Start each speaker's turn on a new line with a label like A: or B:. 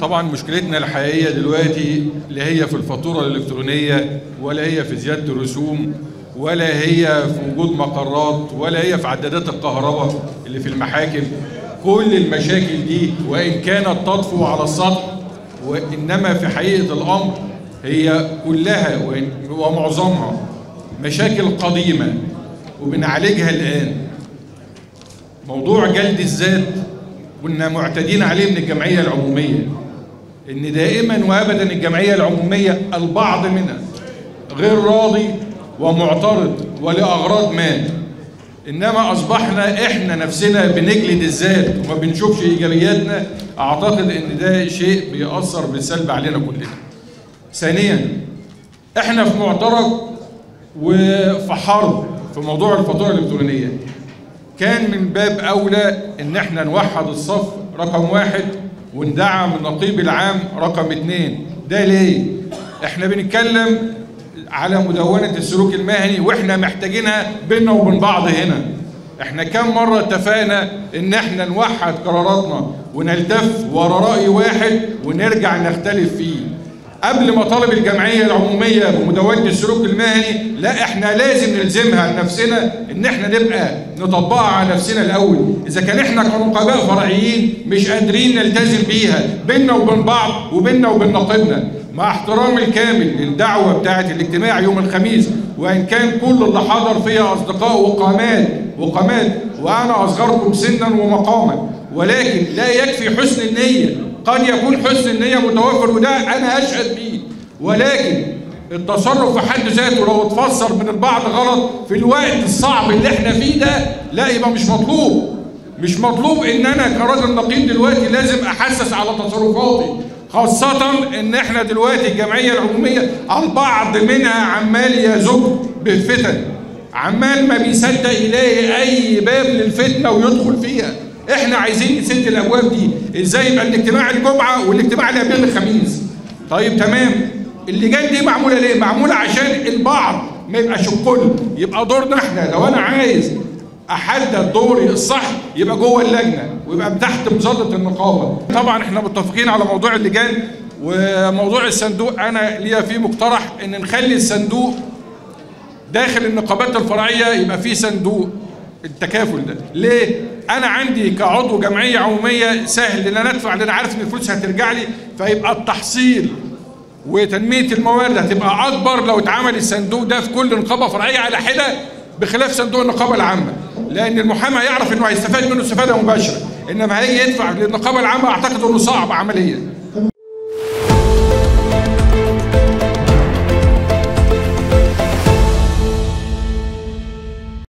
A: طبعا مشكلتنا الحقيقيه دلوقتي لا هي في الفاتوره الالكترونيه ولا هي في زياده الرسوم ولا هي في وجود مقرات ولا هي في عدادات الكهرباء اللي في المحاكم كل المشاكل دي وان كانت تطفو على السطح وانما في حقيقه الامر هي كلها وإن- ومعظمها مشاكل قديمه وبنعالجها الان موضوع جلد الذات كنا معتادين عليه من الجمعيه العموميه ان دائما وابدا الجمعيه العموميه البعض منها غير راضي ومعترض ولاغراض ما انما اصبحنا احنا نفسنا بنجلد الذات وما بنشوفش ايجابياتنا اعتقد ان ده شيء بيأثر بالسلب علينا كلنا ثانيا احنا في معترك وفي حرب في موضوع الفاتوره الالكترونيه كان من باب اولى ان احنا نوحد الصف رقم واحد وندعم النقيب العام رقم اتنين ده ليه؟ احنا بنتكلم على مدونة السلوك المهني واحنا محتاجينها بينا وبين بعض هنا احنا كم مرة اتفقنا ان احنا نوحد قراراتنا ونلتف ورا رأي واحد ونرجع نختلف فيه قبل ما طالب الجمعية العمومية بمدونة السلوك المهني لا احنا لازم نلزمها لنفسنا ان احنا نبقى نطبقها على نفسنا الاول اذا كان احنا كنقباء فرعيين مش قادرين نلتزم بيها بينا وبين بعض وبينا وبين نقيبنا مع احترامي الكامل للدعوة بتاعة الاجتماع يوم الخميس وان كان كل اللي حضر فيها اصدقاء وقامات وقامات وانا اصغركم سنا ومقاما ولكن لا يكفي حسن النية قد يكون حسن النية متوفر وده أنا أشهد بيه ولكن التصرف في حد ذاته لو اتفسر من البعض غلط في الوقت الصعب اللي احنا فيه ده لا يبقى مش مطلوب مش مطلوب ان انا كراجل نقيب دلوقتي لازم احسس على تصرفاتي خاصة ان احنا دلوقتي الجمعية العمومية البعض منها عمال يزج بالفتن عمال ما بيصدق يلاقي اي باب للفتنة ويدخل فيها احنا عايزين نسد الابواب دي ازاي يبقى الاجتماع الجمعه والاجتماع اللي قبل الخميس طيب تمام اللجان دي معموله ليه معموله عشان البعض ما يبقاش الكل يبقى دورنا احنا لو انا عايز احدد دوري الصح يبقى جوه اللجنه ويبقى تحت مظله النقابه طبعا احنا متفقين على موضوع اللجان وموضوع الصندوق انا ليا فيه مقترح ان نخلي الصندوق داخل النقابات الفرعيه يبقى فيه صندوق التكافل ده ليه انا عندي كعضو جمعيه عموميه سهل ان انا ادفع لان عارف ان الفلوس هترجع لي فيبقى التحصيل وتنميه الموارد هتبقى اكبر لو اتعمل الصندوق ده في كل نقابه فرعيه على حده بخلاف صندوق النقابه العامه لان المحامي هيعرف انه هيستفاد منه استفاده مباشره انما هيجي يدفع للنقابه العامه اعتقد انه صعب عمليا